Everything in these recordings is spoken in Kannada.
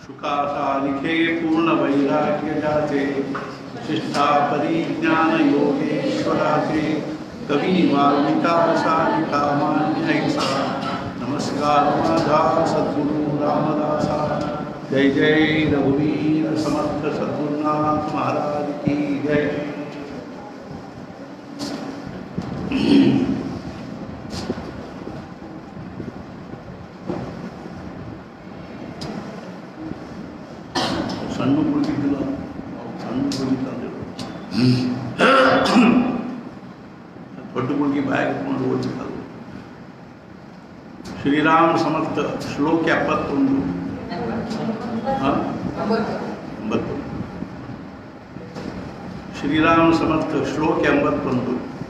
शुकासालिखे पूर्णवैराग्यजाते शिष्ठा परिज्ञानयोगेश्वराते कवी वाल्मिकासालिका मान्यैसा नमस्कार माझा सद्गुरु रामदासा जय जय रघुवीर समर्थ सद्गुरुनाथ महाराज की जय ಸಣ್ಣ ಕುಳಿತಿದ್ದಿಲ್ಲ ಸಣ್ಣ ಕುಳಿತಂದಿಲ್ಲ ದೊಡ್ಡ ಗುಳಿಗೆ ಬಾಯಿಗೆ ಇಟ್ಕೊಂಡು ಓದಿದ್ದದು ಶ್ರೀರಾಮ ಸಮರ್ಥ ಶ್ಲೋಕ ಎಪ್ಪತ್ತೊಂದು ಹಾ? ಎಂಬತ್ತು ಶ್ರೀರಾಮ ಸಮರ್ಥ ಶ್ಲೋಕ ಎಂಬತ್ತೊಂದು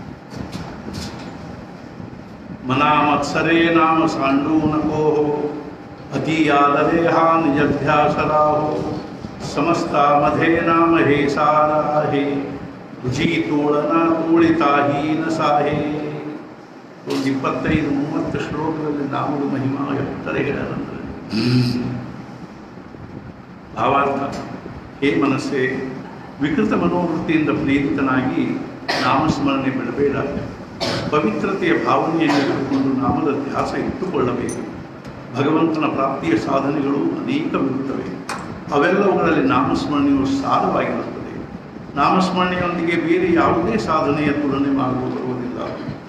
ಮನಾಮತ್ಸರೇ ನಾಮ ಸಾಂಡೂನಕೋ ಅತಿಯಾದರೆ ಹಾ ನಿಜಭ್ಯಾಸರಾಹೋ ಸಮಸ್ತ ಮಧೇ ನಾಮ ಹೇ ಸಾರಾಹೇ ರುಚಿ ತೋಳನ ತೋಳಿತಾಹೀನ ಸಾಹೇ ಒಂದು ಇಪ್ಪತ್ತೈದು ಮೂವತ್ತು ಶ್ಲೋಕದಲ್ಲಿ ನಾಮದ ಮಹಿಮಾ ಎತ್ತರೆ ಹೇಳನಂದ್ರೆ ಭಾವಾರ್ಥ ಹೇ ಮನಸ್ಸೇ ವಿಕೃತ ಮನೋವೃತ್ತಿಯಿಂದ ಪ್ರೇರಿತನಾಗಿ ನಾಮಸ್ಮರಣೆ ಬಿಡಬೇಡ ಪವಿತ್ರತೆಯ ಭಾವನೆಯನ್ನು ಇಟ್ಟುಕೊಂಡು ನಾಮದ ಧ್ಯಾಸ ಇಟ್ಟುಕೊಳ್ಳಬೇಕು ಭಗವಂತನ ಪ್ರಾಪ್ತಿಯ ಸಾಧನೆಗಳು ಅನೇಕವಿರುತ್ತವೆ ಅವೆಲ್ಲವುಗಳಲ್ಲಿ ನಾಮಸ್ಮರಣೆಯು ಸಾರವಾಗಿರುತ್ತದೆ ನಾಮಸ್ಮರಣೆಯೊಂದಿಗೆ ಬೇರೆ ಯಾವುದೇ ಸಾಧನೆಯ ತುಲನೆ ಮಾಡಲು ಬರುವುದಿಲ್ಲ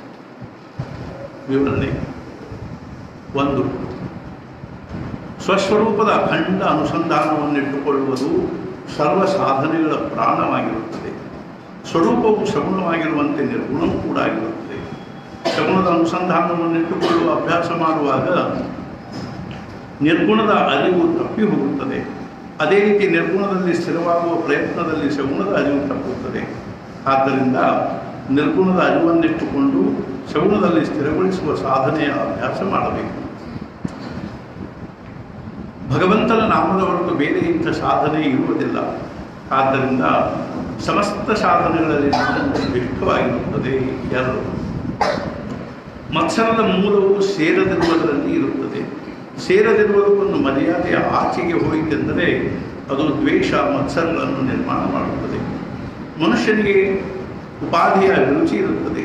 ವಿವರಣೆ ಒಂದು ಸ್ವಸ್ವರೂಪದ ಅಖಂಡ ಅನುಸಂಧಾನವನ್ನಿಟ್ಟುಕೊಳ್ಳುವುದು ಸರ್ವ ಸಾಧನೆಗಳ ಪ್ರಾಣವಾಗಿರುತ್ತದೆ ಸ್ವರೂಪವು ಸಗುಣವಾಗಿರುವಂತೆ ನಿರ್ಗುಣವೂ ಕೂಡ ಆಗಿರುತ್ತದೆ ಸಗುಣದ ಅನುಸಂಧಾನವನ್ನಿಟ್ಟುಕೊಳ್ಳುವ ಅಭ್ಯಾಸ ಮಾಡುವಾಗ ನಿರ್ಗುಣದ ಅರಿವು ತಪ್ಪಿ ಹೋಗುತ್ತದೆ ಅದೇ ರೀತಿ ನಿರ್ಗುಣದಲ್ಲಿ ಸ್ಥಿರವಾಗುವ ಪ್ರಯತ್ನದಲ್ಲಿ ಸಗುಣದ ಅರಿವು ತಪ್ಪುತ್ತದೆ ಆದ್ದರಿಂದ ನಿರ್ಗುಣದ ಅರಿವನ್ನಿಟ್ಟುಕೊಂಡು ಸಗುಣದಲ್ಲಿ ಸ್ಥಿರಗೊಳಿಸುವ ಸಾಧನೆಯ ಅಭ್ಯಾಸ ಮಾಡಬೇಕು ಭಗವಂತನ ನಾಮದ ಹೊರತು ಬೇರೆ ಇಂಥ ಸಾಧನೆ ಇರುವುದಿಲ್ಲ ಆದ್ದರಿಂದ ಸಮಸ್ತ ಸಾಧನೆಗಳಲ್ಲಿ ನಾಮವು ಶ್ರೇಷ್ಠವಾಗಿರುತ್ತದೆ ಎರಡು ಮತ್ಸರದ ಮೂಲವು ಸೇರದಿರುವುದರಲ್ಲಿ ಇರುತ್ತದೆ ಸೇರದಿರುವುದಕ್ಕೊಂದು ಮರ್ಯಾದೆಯ ಆಚೆಗೆ ಹೋಯಿತೆಂದರೆ ಅದು ದ್ವೇಷ ಮತ್ಸರಗಳನ್ನು ನಿರ್ಮಾಣ ಮಾಡುತ್ತದೆ ಮನುಷ್ಯನಿಗೆ ಉಪಾಧಿಯ ರುಚಿ ಇರುತ್ತದೆ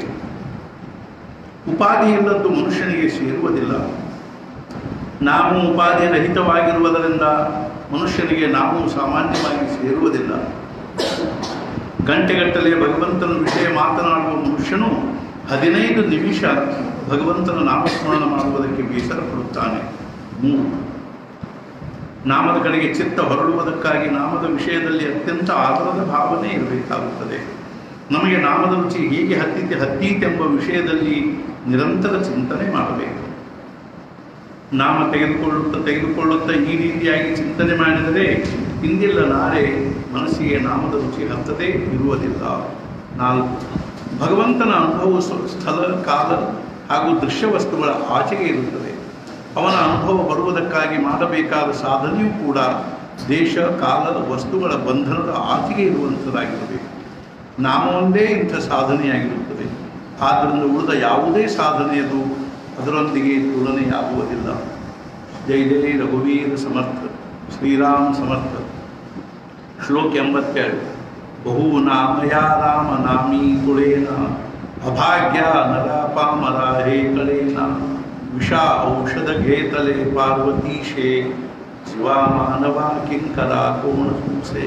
ಉಪಾಧಿ ಇಲ್ಲದ್ದು ಮನುಷ್ಯನಿಗೆ ಸೇರುವುದಿಲ್ಲ ನಾವು ಉಪಾಧಿ ರಹಿತವಾಗಿರುವುದರಿಂದ ಮನುಷ್ಯನಿಗೆ ನಾವು ಸಾಮಾನ್ಯವಾಗಿ ಸೇರುವುದಿಲ್ಲ ಗಂಟೆಗಟ್ಟಲೆ ಭಗವಂತನ ವಿಷಯ ಮಾತನಾಡುವ ಮನುಷ್ಯನು ಹದಿನೈದು ನಿಮಿಷ ಭಗವಂತನ ನಾಮಸ್ಮರಣ ಮಾಡುವುದಕ್ಕೆ ಬೇಸರ ಪಡುತ್ತಾನೆ ಮೂರು ನಾಮದ ಕಡೆಗೆ ಚಿತ್ತ ಹೊರಡುವುದಕ್ಕಾಗಿ ನಾಮದ ವಿಷಯದಲ್ಲಿ ಅತ್ಯಂತ ಆದರದ ಭಾವನೆ ಇರಬೇಕಾಗುತ್ತದೆ ನಮಗೆ ನಾಮದ ರುಚಿ ಹೇಗೆ ಹತ್ತಿತೆ ಹತ್ತೀತೆಂಬ ವಿಷಯದಲ್ಲಿ ನಿರಂತರ ಚಿಂತನೆ ಮಾಡಬೇಕು ನಾಮ ತೆಗೆದುಕೊಳ್ಳುತ್ತಾ ತೆಗೆದುಕೊಳ್ಳುತ್ತಾ ಈ ರೀತಿಯಾಗಿ ಚಿಂತನೆ ಮಾಡಿದರೆ ಇಂದಿಲ್ಲ ನಾಳೆ ಮನಸ್ಸಿಗೆ ನಾಮದ ರುಚಿ ಹತ್ತದೇ ಇರುವುದಿಲ್ಲ ನಾಲ್ಕು ಭಗವಂತನ ಅನುಭವ ಸ್ವ- ಸ್ಥಳ ಕಾಲ ಹಾಗೂ ದೃಶ್ಯ ವಸ್ತುಗಳ ಆಚೆಗೆ ಇರುತ್ತದೆ ಅವನ ಅನುಭವ ಬರುವುದಕ್ಕಾಗಿ ಮಾಡಬೇಕಾದ ಸಾಧನೆಯೂ ಕೂಡ ದೇಶ ಕಾಲದ ವಸ್ತುಗಳ ಬಂಧನದ ಆಚೆಗೆ ಇರುವಂಥದ್ದಾಗಿರಬೇಕು ನಾಮವೊಂದೇ ಇಂಥ ಸಾಧನೆಯಾಗಿರುತ್ತದೆ ಆದ್ದರಿಂದ ಉಳಿದ ಯಾವುದೇ ಸಾಧನೆಯದು ಅದರೊಂದಿಗೆ ತುಲನೆಯಾಗುವುದಿಲ್ಲ ಜೈ ಜೈ ರಘುವೀರ ಸಮರ್ಥ ಶ್ರೀರಾಮ ಸಮರ್ಥ ಶ್ಲೋಕ ಎಂಬತ್ತೆರಡು ಬಹು ನಾಮಯ ರಾಮ ನಾಮೀ ತುಳೇನ ಅಭಾಗ್ಯ ನರಾಪಾಮರ ಹೇ ಕಳೇನ ವಿಷ ಔಷಧ ಘೇತಲೆ ಪಾರ್ವತೀಶೇ ಶಿವ ಮಾನವ ಕಿಂಕರ ಕೋಣ ಸೂಸೆ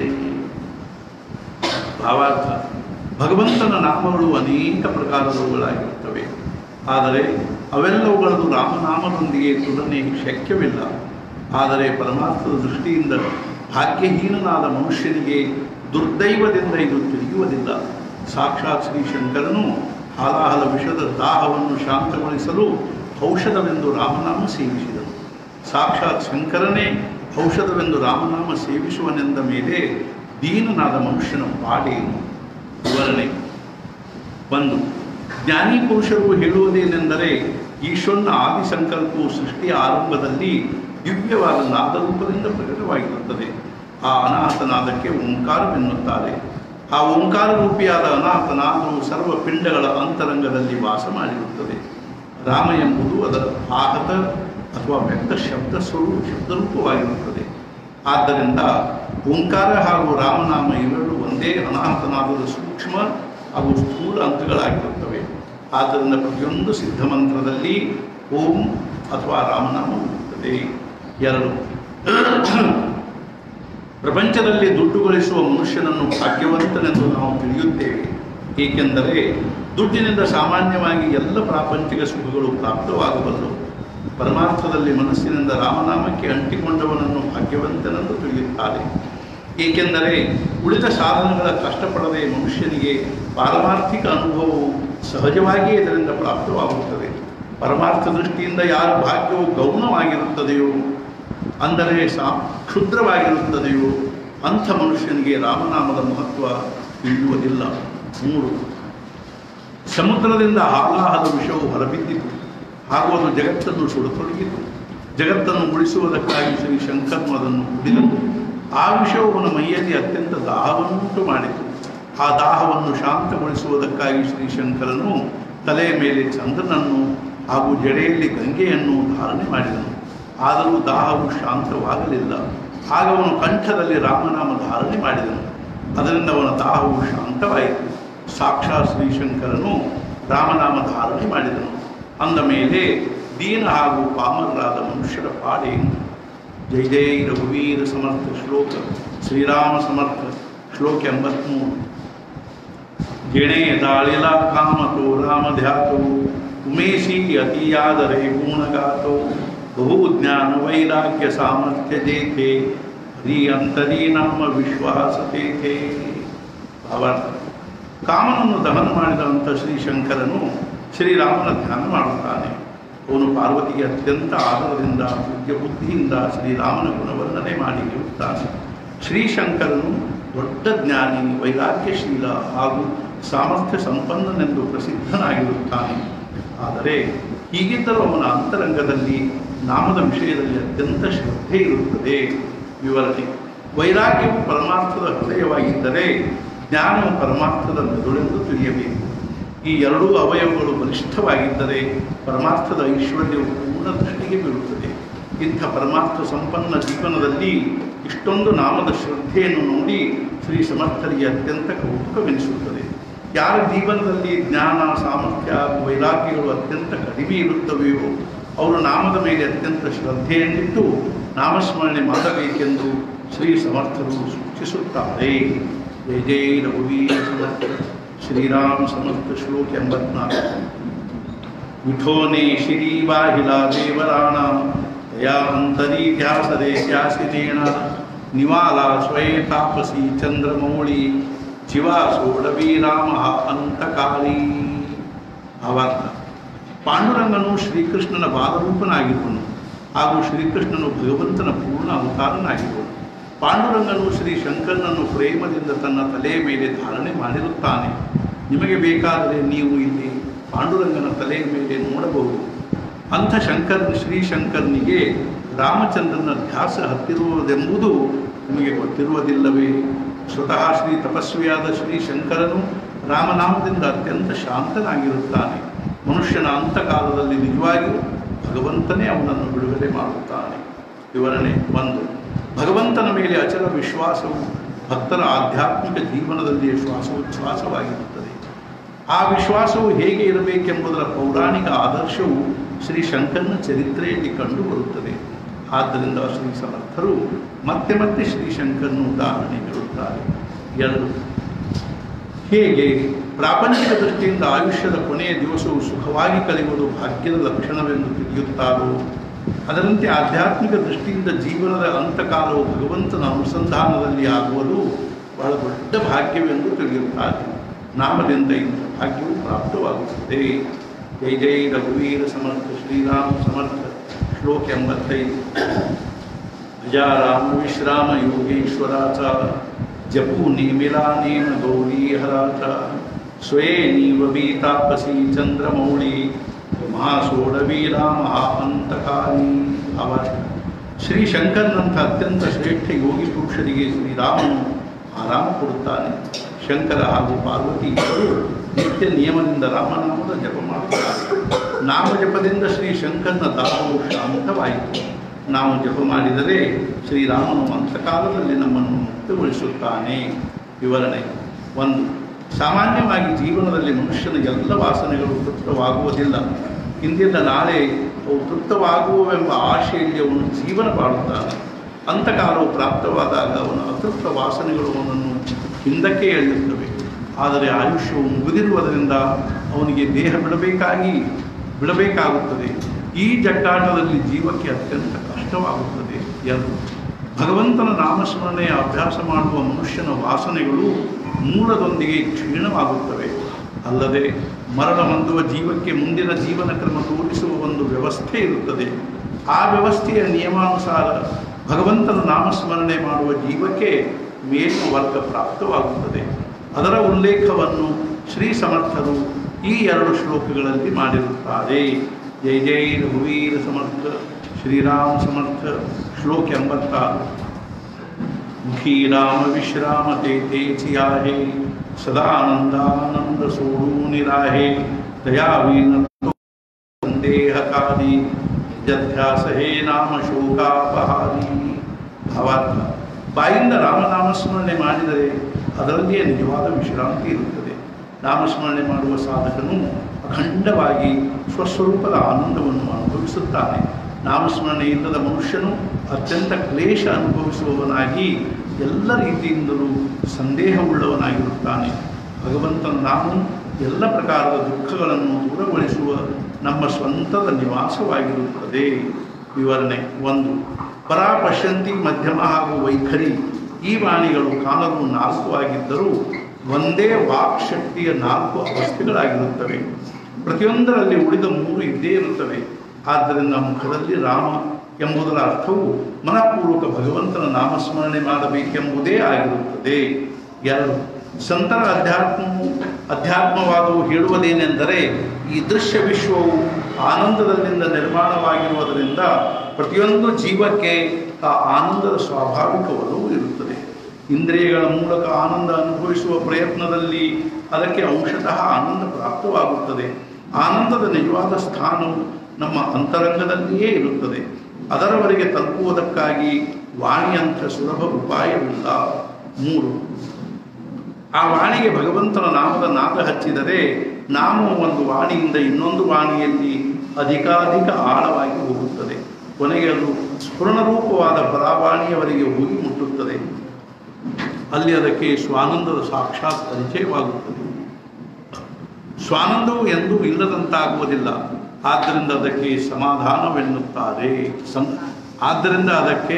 ಭಾವಾರ್ಥ ಭಗವಂತನ ನಾಮಗಳು ಅನೇಕ ಪ್ರಕಾರದವುಗಳಾಗಿರುತ್ತವೆ ಆದರೆ ಅವೆಲ್ಲವುಗಳದು ರಾಮನಾಮದೊಂದಿಗೆ ತುಲನೆ ಶಕ್ಯವಿಲ್ಲ ಆದರೆ ಪರಮಾರ್ಥದ ದೃಷ್ಟಿಯಿಂದ ಭಾಗ್ಯಹೀನನಾದ ಮನುಷ್ಯನಿಗೆ ದುರ್ದೈವದಿಂದ ಇದು ತಿಳಿಯುವುದಿಲ್ಲ ಸಾಕ್ಷಾತ್ ಶ್ರೀ ಶಂಕರನು ಹಾಲಾಹಲ ವಿಷದ ದಾಹವನ್ನು ಶಾಂತಗೊಳಿಸಲು ಔಷಧವೆಂದು ರಾಮನಾಮ ಸೇವಿಸಿದನು ಸಾಕ್ಷಾತ್ ಶಂಕರನೇ ಔಷಧವೆಂದು ರಾಮನಾಮ ಸೇವಿಸುವನೆಂದ ಮೇಲೆ ದೀನನಾದ ಮನುಷ್ಯನ ಪಾಡೇನು ವಿವರಣೆ ಒಂದು ಜ್ಞಾನಿ ಪುರುಷರು ಹೇಳುವುದೇನೆಂದರೆ ಈಶ್ವರನ ಆದಿ ಸಂಕಲ್ಪವು ಸೃಷ್ಟಿಯ ಆರಂಭದಲ್ಲಿ ದಿವ್ಯವಾದ ನಾದರೂಪದಿಂದ ಪ್ರಕಟವಾಗಿರುತ್ತದೆ ಆ ಅನಾಥನಾದಕ್ಕೆ ಓಂಕಾರವೆನ್ನುತ್ತಾರೆ ಆ ಓಂಕಾರ ರೂಪಿಯಾದ ಅನಾಥನಾದವು ಸರ್ವ ಪಿಂಡಗಳ ಅಂತರಂಗದಲ್ಲಿ ವಾಸ ಮಾಡಿರುತ್ತದೆ ರಾಮ ಎಂಬುದು ಅದರ ಆಹತ ಅಥವಾ ವ್ಯಕ್ತ ಶಬ್ದ ಸ್ವರೂಪ ಶಬ್ದರೂಪವಾಗಿರುತ್ತದೆ ಆದ್ದರಿಂದ ಓಂಕಾರ ಹಾಗೂ ರಾಮನಾಮ ಇವೆರಡು ಒಂದೇ ಅನಾಹತನಾದದ ಸೂಕ್ಷ್ಮ ಹಾಗೂ ಸ್ಥೂಲ ಅಂಕಗಳಾಗಿರುತ್ತವೆ ಆದ್ದರಿಂದ ಪ್ರತಿಯೊಂದು ಸಿದ್ಧ ಮಂತ್ರದಲ್ಲಿ ಓಂ ಅಥವಾ ರಾಮನಾಮ ಇರುತ್ತದೆ ಎರಡು ಪ್ರಪಂಚದಲ್ಲಿ ದುಡ್ಡು ಗಳಿಸುವ ಮನುಷ್ಯನನ್ನು ಭಾಗ್ಯವಂತನೆಂದು ನಾವು ತಿಳಿಯುತ್ತೇವೆ ಏಕೆಂದರೆ ದುಡ್ಡಿನಿಂದ ಸಾಮಾನ್ಯವಾಗಿ ಎಲ್ಲ ಪ್ರಾಪಂಚಿಕ ಸುಖಗಳು ಪ್ರಾಪ್ತವಾಗಬಲ್ಲವು ಪರಮಾರ್ಥದಲ್ಲಿ ಮನಸ್ಸಿನಿಂದ ರಾಮನಾಮಕ್ಕೆ ಅಂಟಿಕೊಂಡವನನ್ನು ಭಾಗ್ಯವಂತನೆಂದು ತಿಳಿಯುತ್ತಾರೆ ಏಕೆಂದರೆ ಉಳಿದ ಸಾಧನಗಳ ಕಷ್ಟಪಡದೆ ಮನುಷ್ಯನಿಗೆ ಪಾರಮಾರ್ಥಿಕ ಅನುಭವವು ಸಹಜವಾಗಿಯೇ ಇದರಿಂದ ಪ್ರಾಪ್ತವಾಗುತ್ತದೆ ಪರಮಾರ್ಥ ದೃಷ್ಟಿಯಿಂದ ಯಾರ ಭಾಗ್ಯವು ಗೌಣವಾಗಿರುತ್ತದೆಯೋ ಅಂದರೆ ಸಾ ಕ್ಷುದ್ರವಾಗಿರುತ್ತದೆಯೋ ಅಂಥ ಮನುಷ್ಯನಿಗೆ ರಾಮನಾಮದ ಮಹತ್ವ ತಿಳಿಯುವುದಿಲ್ಲ ಮೂರು ಸಮುದ್ರದಿಂದ ಹಾಲಾಹದ ವಿಷವು ಹೊರಬಿದ್ದಿತು ಹಾಗೂ ಅದು ಜಗತ್ತನ್ನು ಸುಡತೊಡಗಿತು ಜಗತ್ತನ್ನು ಉಳಿಸುವುದಕ್ಕಾಗಿ ಶ್ರೀ ಶಂಕರ್ನು ಅದನ್ನು ಕುಡಿದನು ಆ ವಿಷವು ಅವನ ಮೈಯಲ್ಲಿ ಅತ್ಯಂತ ದಾಹವನ್ನುಂಟು ಮಾಡಿತು ಆ ದಾಹವನ್ನು ಶಾಂತಗೊಳಿಸುವುದಕ್ಕಾಗಿ ಶ್ರೀ ಶಂಕರನು ತಲೆಯ ಮೇಲೆ ಚಂದ್ರನನ್ನು ಹಾಗೂ ಜಡೆಯಲ್ಲಿ ಗಂಗೆಯನ್ನು ಧಾರಣೆ ಮಾಡಿದನು ಆದರೂ ದಾಹವು ಶಾಂತವಾಗಲಿಲ್ಲ ಆಗ ಅವನು ಕಂಠದಲ್ಲಿ ರಾಮನಾಮ ಧಾರಣೆ ಮಾಡಿದನು ಅದರಿಂದ ಅವನ ದಾಹವು ಶಾಂತವಾಯಿತು ಸಾಕ್ಷಾತ್ ಶ್ರೀಶಂಕರನು ರಾಮನಾಮ ಧಾರಣೆ ಮಾಡಿದನು ಅಂದ ಮೇಲೆ ದೀನ ಹಾಗೂ ಪಾಮರರಾದ ಮನುಷ್ಯರ ಪಾಡೇನು ಜೈ ಜೈ ರಘುವೀರ ಸಮರ್ಥ ಶ್ಲೋಕ ಶ್ರೀರಾಮ ಸಮರ್ಥ ಶ್ಲೋಕ ಎಂಬತ್ಮೂರು ಗಿಣೆ ದಾಳಿಲ ಕಾಮತೋ ರಾಮ ಧ್ಯಾತೋ ಉಮೇಶಿ ಅತಿಯಾದರೆ ಗುಣಗಾತೋ ಬಹು ಜ್ಞಾನ ವೈರಾಗ್ಯ ಸಾಮರ್ಥ್ಯ ದೇತೆ ಹರಿ ಅಂತರಿ ನಾಮ ವಿಶ್ವಾಸ ತೇತೆ ಭಾವಾರ್ಥ ಕಾಮನನ್ನು ದಹನ ಮಾಡಿದಂಥ ಶ್ರೀ ಶಂಕರನು ಶ್ರೀರಾಮನ ಧ್ಯಾನ ಮಾಡುತ್ತಾನೆ ಅವನು ಪಾರ್ವತಿಗೆ ಅತ್ಯಂತ ಆದರದಿಂದ ಪೂಜ್ಯ ಬುದ್ಧಿಯಿಂದ ಶ್ರೀರಾಮನ ಗುಣವರ್ಣನೆ ಮಾಡಿ ಇರುತ್ತಾನೆ ಶ್ರೀಶಂಕರನು ದೊಡ್ಡ ಜ್ಞಾನಿ ವೈರಾಗ್ಯಶೀಲ ಹಾಗೂ ಸಾಮರ್ಥ್ಯ ಸಂಪನ್ನನೆಂದು ಪ್ರಸಿದ್ಧನಾಗಿರುತ್ತಾನೆ ಆದರೆ ಹೀಗಿದ್ದರೂ ಅವನ ಅಂತರಂಗದಲ್ಲಿ ನಾಮದ ವಿಷಯದಲ್ಲಿ ಅತ್ಯಂತ ಶ್ರದ್ಧೆ ಇರುತ್ತದೆ ವಿವರಣೆ ವೈರಾಗ್ಯವು ಪರಮಾರ್ಥದ ಹೃದಯವಾಗಿದ್ದರೆ ಜ್ಞಾನವು ಪರಮಾರ್ಥದ ಮೆದುಳೆಂದು ತಿಳಿಯಬೇಕು ಈ ಎರಡೂ ಅವಯವಗಳು ಬಲಿಷ್ಠವಾಗಿದ್ದರೆ ಪರಮಾರ್ಥದ ಐಶ್ವರ್ಯವು ಪೂರ್ಣ ದೃಷ್ಟಿಗೆ ಬೀಳುತ್ತದೆ ಇಂಥ ಪರಮಾರ್ಥ ಸಂಪನ್ನ ಜೀವನದಲ್ಲಿ ಇಷ್ಟೊಂದು ನಾಮದ ಶ್ರದ್ಧೆಯನ್ನು ನೋಡಿ ಶ್ರೀ ಸಮರ್ಥರಿಗೆ ಅತ್ಯಂತ ಕೌತುಕವೆನಿಸುತ್ತದೆ ಯಾರ ಜೀವನದಲ್ಲಿ ಜ್ಞಾನ ಸಾಮರ್ಥ್ಯ ಹಾಗೂ ವೈರಾಗ್ಯಗಳು ಅತ್ಯಂತ ಕಡಿಮೆ ಇರುತ್ತವೆಯೋ ಅವರು ನಾಮದ ಮೇಲೆ ಅತ್ಯಂತ ಶ್ರದ್ಧೆಯನ್ನಿಟ್ಟು ನಾಮಸ್ಮರಣೆ ಮಾಡಬೇಕೆಂದು ಶ್ರೀ ಸಮರ್ಥರು ಸೂಚಿಸುತ್ತಾರೆ ಜೈ ಜೈ ರಘುವೀರ ಸಮರ್ಥ ಶ್ರೀರಾಮ ಸಮರ್ಥ ಶ್ಲೋಕ ಎಂಬತ್ನಾಲ್ಕು ವಿಠೋನೆ ಶ್ರೀ ವಾಹಿಲಾ ದೇವರಾಣ ದಯಾ ಅಂತರಿ ಧ್ಯಾಸದೆ ಧ್ಯಾಸಿನೇಣ ನಿವಾಲ ಸ್ವಯೇ ತಾಪಸಿ ಚಂದ್ರಮೌಳಿ ಶಿವ ಸೋಡವಿ ರಾಮ ಅಂತಕಾಲಿ ಭಾವಾರ್ಥ ಪಾಂಡುರಂಗನು ಶ್ರೀಕೃಷ್ಣನ ಬಾಲರೂಪನಾಗಿರುವನು ಹಾಗೂ ಶ್ರೀಕೃಷ್ಣನು ಭಗವಂತನ ಪೂರ್ಣ ಅವತಾರನಾಗಿರುವನು ಪಾಂಡುರಂಗನು ಶ್ರೀ ಶಂಕರನನ್ನು ಪ್ರೇಮದಿಂದ ತನ್ನ ತಲೆಯ ಮೇಲೆ ಧಾರಣೆ ಮಾಡಿರುತ್ತಾನೆ ನಿಮಗೆ ಬೇಕಾದರೆ ನೀವು ಇಲ್ಲಿ ಪಾಂಡುರಂಗನ ತಲೆಯ ಮೇಲೆ ನೋಡಬಹುದು ಅಂಥ ಶಂಕರ್ ಶ್ರೀ ಶಂಕರನಿಗೆ ರಾಮಚಂದ್ರನ ಧ್ಯಾಸ ಹತ್ತಿರುವುದೆಂಬುದು ನಿಮಗೆ ಗೊತ್ತಿರುವುದಿಲ್ಲವೇ ಸ್ವತಃ ಶ್ರೀ ತಪಸ್ವಿಯಾದ ಶ್ರೀ ಶಂಕರನು ರಾಮನಾಮದಿಂದ ಅತ್ಯಂತ ಶಾಂತನಾಗಿರುತ್ತಾನೆ ಮನುಷ್ಯನ ಅಂತಕಾಲದಲ್ಲಿ ನಿಜವಾಗಿಯೂ ಭಗವಂತನೇ ಅವನನ್ನು ಬಿಡುಗಡೆ ಮಾಡುತ್ತಾನೆ ವಿವರಣೆ ಒಂದು ಭಗವಂತನ ಮೇಲೆ ಅಚಲ ವಿಶ್ವಾಸವು ಭಕ್ತರ ಆಧ್ಯಾತ್ಮಿಕ ಜೀವನದಲ್ಲಿ ಶ್ವಾಸೋಚ್ಛ್ವಾಸವಾಗಿರುತ್ತದೆ ಆ ವಿಶ್ವಾಸವು ಹೇಗೆ ಇರಬೇಕೆಂಬುದರ ಪೌರಾಣಿಕ ಆದರ್ಶವು ಶ್ರೀ ಶಂಕರನ ಚರಿತ್ರೆಯಲ್ಲಿ ಕಂಡುಬರುತ್ತದೆ ಆದ್ದರಿಂದ ಶ್ರೀ ಸಮರ್ಥರು ಮತ್ತೆ ಮತ್ತೆ ಶ್ರೀ ಶಂಕರನು ಉದಾಹರಣೆ ನೀಡುತ್ತಾರೆ ಎರಡು ಹೇಗೆ ಪ್ರಾಪಂಚಿಕ ದೃಷ್ಟಿಯಿಂದ ಆಯುಷ್ಯದ ಕೊನೆಯ ದಿವಸವು ಸುಖವಾಗಿ ಕಳೆಯುವುದು ಭಾಗ್ಯದ ಲಕ್ಷಣವೆಂದು ತಿಳಿಯುತ್ತಾರೋ ಅದರಂತೆ ಆಧ್ಯಾತ್ಮಿಕ ದೃಷ್ಟಿಯಿಂದ ಜೀವನದ ಅಂತಕಾಲವು ಭಗವಂತನ ಅನುಸಂಧಾನದಲ್ಲಿ ಆಗುವುದು ಬಹಳ ದೊಡ್ಡ ಭಾಗ್ಯವೆಂದು ತಿಳಿಯುತ್ತಾರೆ ನಾಮದಿಂದ ಇಂಥ ಭಾಗ್ಯವು ಪ್ರಾಪ್ತವಾಗುತ್ತದೆ ಜೈ ಜೈ ರಘುವೀರ ಸಮರ್ಥ ಶ್ರೀರಾಮ ಸಮರ್ಥ ಶ್ಲೋಕ ಎಂಬತ್ತೈದು ಅಜಾರಾಮ ವಿಶ್ರಾಮ ಯೋಗೇಶ್ವರಾಚ ಜಪು ನೇಮಿಲಾ ನೇಮ ಗೌರಿ ಹರಾಚ ಸ್ವಯೇ ನೀವ ಬೀತಾಪಸಿ ಚಂದ್ರಮೌಳಿ ಮಹಾಸೋಡವಿ ರಾಮ ಅಂತಕಾಲಿ ಅವರ ಶ್ರೀ ಶಂಕರನಂಥ ಅತ್ಯಂತ ಶ್ರೇಷ್ಠ ಯೋಗಿ ಪುರುಷರಿಗೆ ಶ್ರೀರಾಮನು ಆರಾಮ ಕೊಡುತ್ತಾನೆ ಶಂಕರ ಹಾಗೂ ಪಾರ್ವತಿ ಇಬ್ಬರು ನಿತ್ಯ ನಿಯಮದಿಂದ ರಾಮನಾಮದ ಜಪ ಮಾಡುತ್ತಾರೆ ನಾಮ ಜಪದಿಂದ ಶ್ರೀ ಶಂಕರನ ದಾಹವು ಶಾಂತವಾಯಿತು ನಾವು ಜಪ ಮಾಡಿದರೆ ಶ್ರೀರಾಮನು ಅಂತಕಾಲದಲ್ಲಿ ನಮ್ಮನ್ನು ಮುಕ್ತಗೊಳಿಸುತ್ತಾನೆ ವಿವರಣೆ ಒಂದು ಸಾಮಾನ್ಯವಾಗಿ ಜೀವನದಲ್ಲಿ ಮನುಷ್ಯನ ಎಲ್ಲ ವಾಸನೆಗಳು ತೃಪ್ತವಾಗುವುದಿಲ್ಲ ಇಂದಿನ ನಾಳೆ ಅವು ತೃಪ್ತವಾಗುವವೆಂಬ ಆಶೆಯಲ್ಲಿ ಅವನು ಜೀವನ ಬಾಳುತ್ತಾನೆ ಅಂತಕಾಲವು ಪ್ರಾಪ್ತವಾದಾಗ ಅವನ ಅತೃಪ್ತ ವಾಸನೆಗಳು ಅವನನ್ನು ಹಿಂದಕ್ಕೆ ಎಳೆಯುತ್ತವೆ ಆದರೆ ಆಯುಷ್ಯವು ಮುಗಿದಿರುವುದರಿಂದ ಅವನಿಗೆ ದೇಹ ಬಿಡಬೇಕಾಗಿ ಬಿಡಬೇಕಾಗುತ್ತದೆ ಈ ಜಟ್ಟಾಟದಲ್ಲಿ ಜೀವಕ್ಕೆ ಅತ್ಯಂತ ಕಷ್ಟವಾಗುತ್ತದೆ ಎರಡು ಭಗವಂತನ ನಾಮಸ್ಮರಣೆಯ ಅಭ್ಯಾಸ ಮಾಡುವ ಮನುಷ್ಯನ ವಾಸನೆಗಳು ಮೂಲದೊಂದಿಗೆ ಕ್ಷೀಣವಾಗುತ್ತವೆ ಅಲ್ಲದೆ ಮರಣ ಹೊಂದುವ ಜೀವಕ್ಕೆ ಮುಂದಿನ ಜೀವನ ಕ್ರಮ ತೋರಿಸುವ ಒಂದು ವ್ಯವಸ್ಥೆ ಇರುತ್ತದೆ ಆ ವ್ಯವಸ್ಥೆಯ ನಿಯಮಾನುಸಾರ ಭಗವಂತನ ನಾಮಸ್ಮರಣೆ ಮಾಡುವ ಜೀವಕ್ಕೆ ಮೇಲಿನ ವರ್ಗ ಪ್ರಾಪ್ತವಾಗುತ್ತದೆ ಅದರ ಉಲ್ಲೇಖವನ್ನು ಶ್ರೀ ಸಮರ್ಥರು ಈ ಎರಡು ಶ್ಲೋಕಗಳಲ್ಲಿ ಮಾಡಿರುತ್ತಾರೆ ಜೈ ಜೈ ರಘುವೀರ ಸಮರ್ಥ ಶ್ರೀರಾಮ ಸಮರ್ಥ ಶ್ಲೋಕ ಎಂಬತ್ತಾರು ಮುಖಿ ರಾಮ ವಿಶ್ರಾಮ ತೇ ತೇ ಚಿಯಾಹೆ ಸದಾನಂದಾನಂದ ಸೋಡು ನಿರಾಹೆ ದಯಾವೀನ ಸಂದೇಹಕಾದಿ ಜಧ್ಯಾಸ ಹೇ ನಾಮ ಶೋಕಾಪಹಾರಿ ಭಾವಾರ್ಥ ಬಾಯಿಂದ ರಾಮನಾಮಸ್ಮರಣೆ ಮಾಡಿದರೆ ಅದರಲ್ಲಿಯೇ ನಿಜವಾದ ವಿಶ್ರಾಂತಿ ಇರುತ್ತದೆ ನಾಮಸ್ಮರಣೆ ಮಾಡುವ ಸಾಧಕನು ಅಖಂಡವಾಗಿ ಸ್ವಸ್ವರೂಪದ ಆನಂದವನ್ನು ಅನುಭವಿಸುತ್ತಾನೆ ನಾಮಸ್ಮರಣೆ ಇಲ್ಲದ ಮನುಷ್ಯನು ಅತ್ಯಂತ ಕ್ಲೇಶ ಅನುಭವಿಸುವವನಾಗಿ ಎಲ್ಲ ರೀತಿಯಿಂದಲೂ ಸಂದೇಹವುಳ್ಳವನಾಗಿರುತ್ತಾನೆ ಭಗವಂತನ ನಾಮವು ಎಲ್ಲ ಪ್ರಕಾರದ ದುಃಖಗಳನ್ನು ದೂರಗೊಳಿಸುವ ನಮ್ಮ ಸ್ವಂತದ ನಿವಾಸವಾಗಿರುತ್ತದೆ ವಿವರಣೆ ಒಂದು ಪರಾ ಪಶ್ಯಂತಿ ಮಧ್ಯಮ ಹಾಗೂ ವೈಖರಿ ಈ ವಾಣಿಗಳು ಕಾಣಲು ನಾಲ್ಕು ಆಗಿದ್ದರೂ ಒಂದೇ ವಾಕ್ ಶಕ್ತಿಯ ನಾಲ್ಕು ಅವಸ್ಥೆಗಳಾಗಿರುತ್ತವೆ ಪ್ರತಿಯೊಂದರಲ್ಲಿ ಉಳಿದ ಮೂರು ಇದ್ದೇ ಇರುತ್ತವೆ ಆದ್ದರಿಂದ ಮುಖದಲ್ಲಿ ರಾಮ ಎಂಬುದರ ಅರ್ಥವು ಮನಪೂರ್ವಕ ಭಗವಂತನ ನಾಮಸ್ಮರಣೆ ಮಾಡಬೇಕೆಂಬುದೇ ಆಗಿರುತ್ತದೆ ಎರಡು ಸಂತರ ಅಧ್ಯಾತ್ಮವು ಅಧ್ಯಾತ್ಮವಾದವು ಹೇಳುವುದೇನೆಂದರೆ ಈ ದೃಶ್ಯ ವಿಶ್ವವು ಆನಂದದಲ್ಲಿಂದ ನಿರ್ಮಾಣವಾಗಿರುವುದರಿಂದ ಪ್ರತಿಯೊಂದು ಜೀವಕ್ಕೆ ಆ ಆನಂದದ ಸ್ವಾಭಾವಿಕ ಒಲವು ಇರುತ್ತದೆ ಇಂದ್ರಿಯಗಳ ಮೂಲಕ ಆನಂದ ಅನುಭವಿಸುವ ಪ್ರಯತ್ನದಲ್ಲಿ ಅದಕ್ಕೆ ಅಂಶತಃ ಆನಂದ ಪ್ರಾಪ್ತವಾಗುತ್ತದೆ ಆನಂದದ ನಿಜವಾದ ಸ್ಥಾನವು ನಮ್ಮ ಅಂತರಂಗದಲ್ಲಿಯೇ ಇರುತ್ತದೆ ಅದರವರೆಗೆ ತಲುಪುವುದಕ್ಕಾಗಿ ವಾಣಿಯಂಥ ಸುಲಭ ಉಪಾಯವಿಲ್ಲ ಮೂರು ಆ ವಾಣಿಗೆ ಭಗವಂತನ ನಾಮದ ನಾದ ಹಚ್ಚಿದರೆ ನಾಮವು ಒಂದು ವಾಣಿಯಿಂದ ಇನ್ನೊಂದು ವಾಣಿಯಲ್ಲಿ ಅಧಿಕಾಧಿಕ ಆಳವಾಗಿ ಹೋಗುತ್ತದೆ ಕೊನೆಗೆ ಅದು ಸ್ಫುರಣರೂಪವಾದ ಪರಾವಾಣಿಯವರೆಗೆ ಹೋಗಿ ಮುಟ್ಟುತ್ತದೆ ಅಲ್ಲಿ ಅದಕ್ಕೆ ಸ್ವಾನಂದದ ಸಾಕ್ಷಾತ್ ಪರಿಚಯವಾಗುತ್ತದೆ ಸ್ವಾನಂದವು ಎಂದೂ ಇಲ್ಲದಂತಾಗುವುದಿಲ್ಲ ಆದ್ದರಿಂದ ಅದಕ್ಕೆ ಸಮಾಧಾನವೆನ್ನುತ್ತಾರೆ ಸಂ ಆದ್ದರಿಂದ ಅದಕ್ಕೆ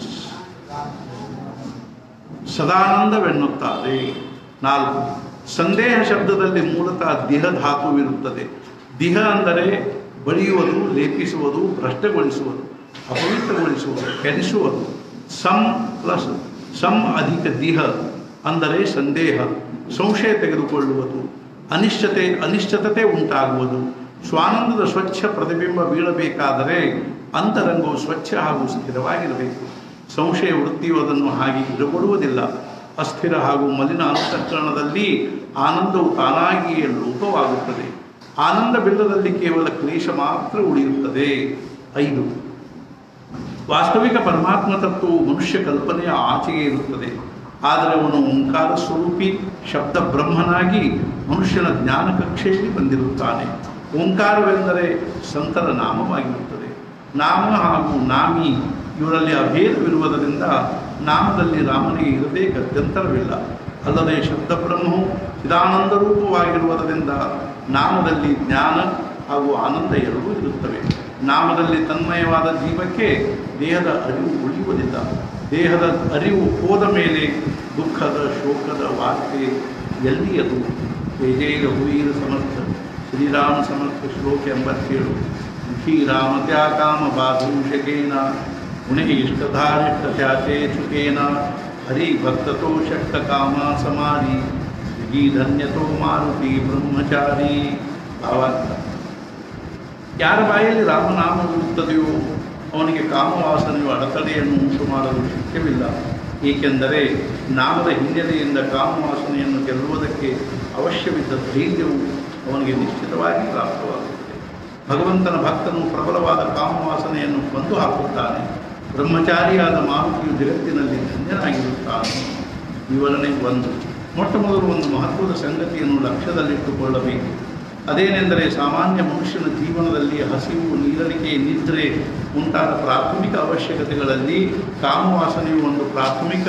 ಸದಾನಂದವೆನ್ನುತ್ತಾರೆ ನಾಲ್ಕು ಸಂದೇಹ ಶಬ್ದದಲ್ಲಿ ಮೂಲತಃ ದಿಹ ಧಾತುವಿರುತ್ತದೆ ದಿಹ ಅಂದರೆ ಬಳಿಯುವುದು ಲೇಪಿಸುವುದು ಭ್ರಷ್ಟಗೊಳಿಸುವುದು ಅಪವಿತ್ರಗೊಳಿಸುವುದು ಕೆಡಿಸುವುದು ಸಂ ಪ್ಲಸ್ ಸಂ ಅಧಿಕ ದಿಹ ಅಂದರೆ ಸಂದೇಹ ಸಂಶಯ ತೆಗೆದುಕೊಳ್ಳುವುದು ಅನಿಶ್ಚತೆ ಅನಿಶ್ಚಿತತೆ ಉಂಟಾಗುವುದು ಸ್ವಾನಂದದ ಸ್ವಚ್ಛ ಪ್ರತಿಬಿಂಬ ಬೀಳಬೇಕಾದರೆ ಅಂತರಂಗವು ಸ್ವಚ್ಛ ಹಾಗೂ ಸ್ಥಿರವಾಗಿರಬೇಕು ಸಂಶಯ ವೃತ್ತಿಯು ಅದನ್ನು ಹಾಗೆ ಇರಗೊಡುವುದಿಲ್ಲ ಅಸ್ಥಿರ ಹಾಗೂ ಮಲಿನ ಅಂತಃಕರಣದಲ್ಲಿ ಆನಂದವು ತಾನಾಗಿಯೇ ಲೋಪವಾಗುತ್ತದೆ ಆನಂದ ಬಿಲ್ಲದಲ್ಲಿ ಕೇವಲ ಕ್ಲೇಶ ಮಾತ್ರ ಉಳಿಯುತ್ತದೆ ಐದು ವಾಸ್ತವಿಕ ಪರಮಾತ್ಮ ತತ್ವವು ಮನುಷ್ಯ ಕಲ್ಪನೆಯ ಆಚೆಗೆ ಇರುತ್ತದೆ ಆದರೆ ಅವನು ಓಂಕಾರ ಸ್ವರೂಪಿ ಶಬ್ದ ಬ್ರಹ್ಮನಾಗಿ ಮನುಷ್ಯನ ಜ್ಞಾನ ಕಕ್ಷೆಯಲ್ಲಿ ಬಂದಿರುತ್ತಾನೆ ಓಂಕಾರವೆಂದರೆ ಸಂತರ ನಾಮವಾಗಿರುತ್ತದೆ ನಾಮ ಹಾಗೂ ನಾಮಿ ಇವರಲ್ಲಿ ಅಭೇದವಿರುವುದರಿಂದ ನಾಮದಲ್ಲಿ ರಾಮನಿಗೆ ಇರದೇ ಗತ್ಯಂತರವಿಲ್ಲ ಅಲ್ಲದೆ ಶಬ್ದ ಬ್ರಹ್ಮವು ಚಿದಾನಂದ ರೂಪವಾಗಿರುವುದರಿಂದ ನಾಮದಲ್ಲಿ ಜ್ಞಾನ ಹಾಗೂ ಆನಂದ ಎರಡೂ ಇರುತ್ತವೆ ನಾಮದಲ್ಲಿ ತನ್ಮಯವಾದ ಜೀವಕ್ಕೆ ದೇಹದ ಅರಿವು ಉಳಿಯುವುದಿಲ್ಲ ದೇಹದ ಅರಿವು ಹೋದ ಮೇಲೆ ದುಃಖದ ಶೋಕದ ವಾರ್ತೆ ಎಲ್ಲಿಯದು ಜಯ ರಘುವೀರ ಸಮರ್ಥ ಶ್ರೀರಾಮ ಸಮರ್ಥ ಶ್ಲೋಕ ಎಂಬತ್ತೇಳು ಶ್ರೀರಾಮ ತ್ಯಾಕಾಮ ಬಾಧೂಷಕೇನ ಗುಣೇ ಇಷ್ಟಧಾರಿಷ್ಟ ತ್ಯಾಚೇ ಚುಕೇನ ಹರಿ ಭಕ್ತತೋ ಶಕ್ತ ಕಾಮ ಸಮಾಧಿ ಧನ್ಯತೋ ಮಾರುತಿ ಬ್ರಹ್ಮಚಾರಿ ಭಾವಾರ್ಥ ಯಾರ ಬಾಯಲ್ಲಿ ರಾಮನಾಮವಿರುತ್ತದೆಯೋ ಅವನಿಗೆ ಕಾಮವಾಸನೆಯು ಅಡೆತಡೆಯನ್ನು ಉಂಟು ಮಾಡಲು ಶಕ್ಯವಿಲ್ಲ ಏಕೆಂದರೆ ನಾಮದ ಹಿನ್ನೆಲೆಯಿಂದ ಕಾಮವಾಸನೆಯನ್ನು ಗೆಲ್ಲುವುದಕ್ಕೆ ಅವಶ್ಯವಿದ್ದ ಧೈರ್ಯವು ಅವನಿಗೆ ನಿಶ್ಚಿತವಾಗಿ ಪ್ರಾಪ್ತವಾಗುತ್ತದೆ ಭಗವಂತನ ಭಕ್ತನು ಪ್ರಬಲವಾದ ಕಾಮವಾಸನೆಯನ್ನು ಕೊಂದು ಹಾಕುತ್ತಾನೆ ಬ್ರಹ್ಮಚಾರಿಯಾದ ಮಾರುತಿಯು ಜಗತ್ತಿನಲ್ಲಿ ಧನ್ಯನಾಗಿರುತ್ತಾನೆ ವಿವರಣೆ ಒಂದು ಮೊಟ್ಟ ಮೊದಲು ಒಂದು ಮಹತ್ವದ ಸಂಗತಿಯನ್ನು ಲಕ್ಷ್ಯದಲ್ಲಿಟ್ಟುಕೊಳ್ಳಬೇಕು ಅದೇನೆಂದರೆ ಸಾಮಾನ್ಯ ಮನುಷ್ಯನ ಜೀವನದಲ್ಲಿ ಹಸಿವು ನೀರಡಿಕೆ ನಿದ್ರೆ ಮುಂತಾದ ಪ್ರಾಥಮಿಕ ಅವಶ್ಯಕತೆಗಳಲ್ಲಿ ಕಾಮವಾಸನೆಯು ಒಂದು ಪ್ರಾಥಮಿಕ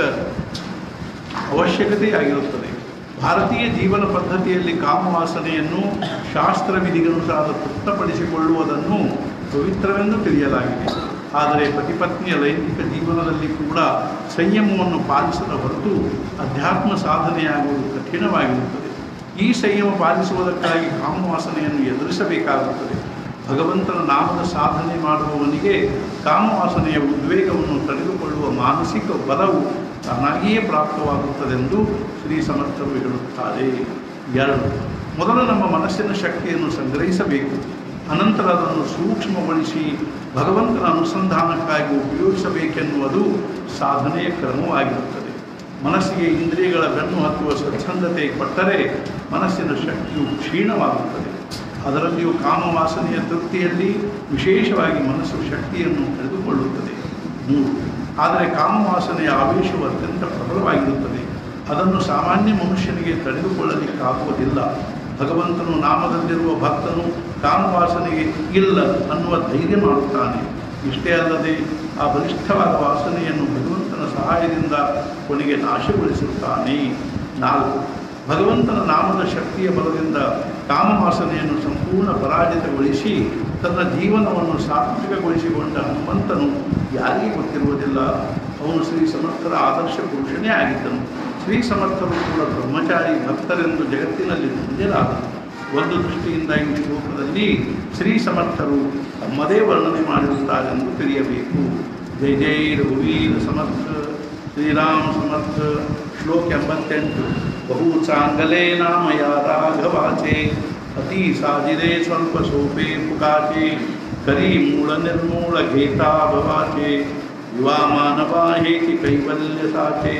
ಅವಶ್ಯಕತೆಯಾಗಿರುತ್ತದೆ ಭಾರತೀಯ ಜೀವನ ಪದ್ಧತಿಯಲ್ಲಿ ಕಾಮವಾಸನೆಯನ್ನು ಶಾಸ್ತ್ರ ವಿಧಿಗನುಸಾರ ತೃಪ್ತಪಡಿಸಿಕೊಳ್ಳುವುದನ್ನು ಪವಿತ್ರವೆಂದು ತಿಳಿಯಲಾಗಿದೆ ಆದರೆ ಪತಿಪತ್ನಿಯ ಲೈಂಗಿಕ ಜೀವನದಲ್ಲಿ ಕೂಡ ಸಂಯಮವನ್ನು ಪಾಲಿಸದ ಹೊರತು ಅಧ್ಯಾತ್ಮ ಸಾಧನೆಯಾಗುವುದು ಕಠಿಣವಾಗಿರುತ್ತದೆ ಈ ಸಂಯಮ ಪಾಲಿಸುವುದಕ್ಕಾಗಿ ಕಾಮವಾಸನೆಯನ್ನು ಎದುರಿಸಬೇಕಾಗುತ್ತದೆ ಭಗವಂತನ ನಾಮದ ಸಾಧನೆ ಮಾಡುವವನಿಗೆ ಕಾಮವಾಸನೆಯ ಉದ್ವೇಗವನ್ನು ತಡೆದುಕೊಳ್ಳುವ ಮಾನಸಿಕ ಬಲವು ತಾನಾಗಿಯೇ ಪ್ರಾಪ್ತವಾಗುತ್ತದೆಂದು ಶ್ರೀ ಸಮರ್ಥರು ಹೇಳುತ್ತಾರೆ ಎರಡು ಮೊದಲು ನಮ್ಮ ಮನಸ್ಸಿನ ಶಕ್ತಿಯನ್ನು ಸಂಗ್ರಹಿಸಬೇಕು ಅನಂತರ ಅದನ್ನು ಸೂಕ್ಷ್ಮಗೊಳಿಸಿ ಭಗವಂತನ ಅನುಸಂಧಾನಕ್ಕಾಗಿ ಉಪಯೋಗಿಸಬೇಕೆನ್ನುವುದು ಸಾಧನೆಯ ಕ್ರಮವಾಗಿರುತ್ತದೆ ಮನಸ್ಸಿಗೆ ಇಂದ್ರಿಯಗಳ ಬೆನ್ನು ಹತ್ತುವ ಸ್ವಚ್ಛಂದತೆ ಕೊಟ್ಟರೆ ಮನಸ್ಸಿನ ಶಕ್ತಿಯು ಕ್ಷೀಣವಾಗುತ್ತದೆ ಅದರಲ್ಲಿಯೂ ಕಾಮವಾಸನೆಯ ತೃಪ್ತಿಯಲ್ಲಿ ವಿಶೇಷವಾಗಿ ಮನಸ್ಸು ಶಕ್ತಿಯನ್ನು ಕಳೆದುಕೊಳ್ಳುತ್ತದೆ ಮೂರು ಆದರೆ ಕಾಮವಾಸನೆಯ ಆವೇಶವು ಅತ್ಯಂತ ಪ್ರಬಲವಾಗಿರುತ್ತದೆ ಅದನ್ನು ಸಾಮಾನ್ಯ ಮನುಷ್ಯನಿಗೆ ತಡೆದುಕೊಳ್ಳಲಿಕ್ಕಾಗುವುದಿಲ್ಲ ಭಗವಂತನು ನಾಮದಲ್ಲಿರುವ ಭಕ್ತನು ಕಾಮವಾಸನೆಗೆ ಇಲ್ಲ ಅನ್ನುವ ಧೈರ್ಯ ಮಾಡುತ್ತಾನೆ ಇಷ್ಟೇ ಅಲ್ಲದೆ ಆ ಬಲಿಷ್ಠವಾದ ವಾಸನೆಯನ್ನು ಭಗವಂತನ ಸಹಾಯದಿಂದ ಕೊನೆಗೆ ನಾಶಗೊಳಿಸುತ್ತಾನೆ ನಾಲ್ಕು ಭಗವಂತನ ನಾಮದ ಶಕ್ತಿಯ ಬಲದಿಂದ ಕಾಮವಾಸನೆಯನ್ನು ಸಂಪೂರ್ಣ ಪರಾಜಿತಗೊಳಿಸಿ ತನ್ನ ಜೀವನವನ್ನು ಸಾತ್ವಿಕಗೊಳಿಸಿಕೊಂಡ ಹನುಮಂತನು ಯಾರಿಗೆ ಗೊತ್ತಿರುವುದಿಲ್ಲ ಅವನು ಶ್ರೀ ಸಮರ್ಥರ ಆದರ್ಶ ಪುರುಷನೇ ಆಗಿದ್ದನು ಶ್ರೀ ಸಮರ್ಥರು ಕೂಡ ಬ್ರಹ್ಮಚಾರಿ ಭಕ್ತರೆಂದು ಜಗತ್ತಿನಲ್ಲಿ ಧನ್ಯರಾದರು ಒಂದು ದೃಷ್ಟಿಯಿಂದ ಈ ಶ್ಲೋಕದಲ್ಲಿ ಶ್ರೀ ಸಮರ್ಥರು ತಮ್ಮದೇ ವರ್ಣನೆ ಮಾಡಿರುತ್ತಾರೆಂದು ತಿಳಿಯಬೇಕು ಜೈ ಜೈ ರಘುವೀರ ಸಮರ್ಥ ಶ್ರೀರಾಮ ಸಮರ್ಥ ಶ್ಲೋಕ ಎಂಬತ್ತೆಂಟು ಬಹು ಚಾಂಗಲೇ ನಾಮಯ ರಾಘವಾಚೆ ಅತಿ ಸಾಜಿರೆ ಸ್ವಲ್ಪ ಸೋಪೆ ಪುಕಾಚೆ ಕರಿ ಮೂಲ ನಿರ್ಮೂಲ ಘೇತಾ ಭವಾಚೆ ಯುವಾ ಮಾನವ ಹೇತಿ ಕೈವಲ್ಯ ಸಾಚೆ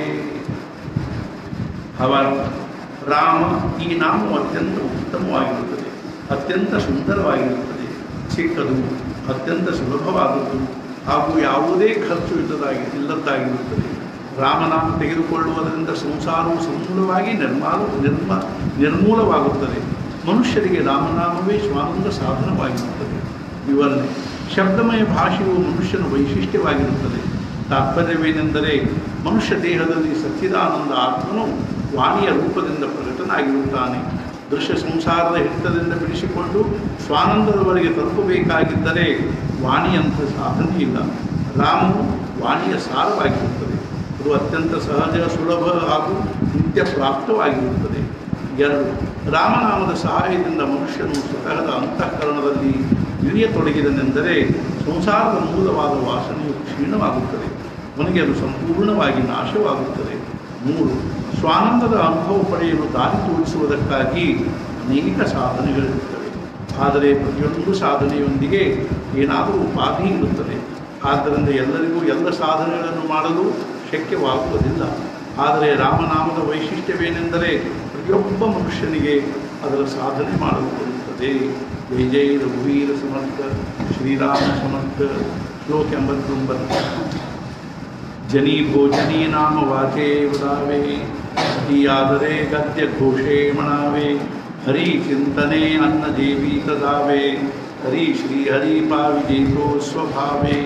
ಭಾವಾರ್ಥ ರಾಮ ಈ ನಾಮವು ಅತ್ಯಂತ ಉತ್ತಮವಾಗಿರುತ್ತದೆ ಅತ್ಯಂತ ಸುಂದರವಾಗಿರುತ್ತದೆ ಚಿಕ್ಕದು ಅತ್ಯಂತ ಸುಲಭವಾದದ್ದು ಹಾಗೂ ಯಾವುದೇ ಖರ್ಚು ಇಲ್ಲದಾಗಿ ಇಲ್ಲದ್ದಾಗಿರುತ್ತದೆ ರಾಮನಾಮ ತೆಗೆದುಕೊಳ್ಳುವುದರಿಂದ ಸಂಸಾರವು ಸಮೂಲವಾಗಿ ನಿರ್ಮಾಲ ನಿರ್ಮ ನಿರ್ಮೂಲವಾಗುತ್ತದೆ ಮನುಷ್ಯರಿಗೆ ರಾಮನಾಮವೇ ಸ್ವಾನಂದ ಸಾಧನವಾಗಿರುತ್ತದೆ ವಿವರಣೆ ಶಬ್ದಮಯ ಭಾಷೆಯು ಮನುಷ್ಯನ ವೈಶಿಷ್ಟ್ಯವಾಗಿರುತ್ತದೆ ತಾತ್ಪರ್ಯವೇನೆಂದರೆ ಮನುಷ್ಯ ದೇಹದಲ್ಲಿ ಸಚ್ಚಿದಾನಂದ ಆತ್ಮನು ವಾಣಿಯ ರೂಪದಿಂದ ಪ್ರಕಟನಾಗಿರುತ್ತಾನೆ ದೃಶ್ಯ ಸಂಸಾರದ ಹಿಡಿತದಿಂದ ಬಿಡಿಸಿಕೊಂಡು ಸ್ವಾನಂದದವರೆಗೆ ತಲುಪಬೇಕಾಗಿದ್ದರೆ ವಾಣಿಯಂಥ ಸಾಧನೆ ಇಲ್ಲ ರಾಮನು ವಾಣಿಯ ಸಾರವಾಗಿರುತ್ತದೆ ಅದು ಅತ್ಯಂತ ಸಹಜ ಸುಲಭ ಹಾಗೂ ನಿತ್ಯ ಪ್ರಾಪ್ತವಾಗಿರುತ್ತದೆ ಎರಡು ರಾಮನಾಮದ ಸಹಾಯದಿಂದ ಮನುಷ್ಯನು ಸ್ವತಃದ ಅಂತಃಕರಣದಲ್ಲಿ ಇಳಿಯತೊಡಗಿದನೆಂದರೆ ಸಂಸಾರದ ಮೂಲವಾದ ವಾಸನೆಯು ಕ್ಷೀಣವಾಗುತ್ತದೆ ಅವನಿಗೆ ಅದು ಸಂಪೂರ್ಣವಾಗಿ ನಾಶವಾಗುತ್ತದೆ ಮೂರು ಸ್ವಾನಂದದ ಅನುಭವ ಪಡೆಯಲು ದಾರಿ ತೋರಿಸುವುದಕ್ಕಾಗಿ ಅನೇಕ ಸಾಧನೆಗಳಿರುತ್ತವೆ ಆದರೆ ಪ್ರತಿಯೊಂದು ಸಾಧನೆಯೊಂದಿಗೆ ಏನಾದರೂ ಉಪಾಧಿ ಇರುತ್ತದೆ ಆದ್ದರಿಂದ ಎಲ್ಲರಿಗೂ ಎಲ್ಲ ಸಾಧನೆಗಳನ್ನು ಮಾಡಲು ಶಕ್ಯವಾಗುವುದಿಲ್ಲ ಆದರೆ ರಾಮನಾಮದ ವೈಶಿಷ್ಟ್ಯವೇನೆಂದರೆ ಪ್ರತಿಯೊಬ್ಬ ಮನುಷ್ಯನಿಗೆ ಅದರ ಸಾಧನೆ ಮಾಡಲು ಬರುತ್ತದೆ ಜೈ ಜೈ ರಘುವೀರ ಸಮರ್ಥ ಶ್ರೀರಾಮ ಸಮರ್ಥ ಶ್ಲೋಕ ಎಂಬತ್ತೊಂಬತ್ತು ಜನಿ ಭೋಜನಿ ನಾಮ ವಾಚೇ ವದಾವೆ ಅತಿಯಾದರೆ ಗದ್ಯ ಘೋಷೇ ಮಣಾವೆ ಹರಿ ಚಿಂತನೆ ಅನ್ನ ದೇವಿ ತದಾವೆ ಹರಿ ಶ್ರೀ ಹರಿ ಪಾವಿಜೇತೋ ಸ್ವಭಾವೇ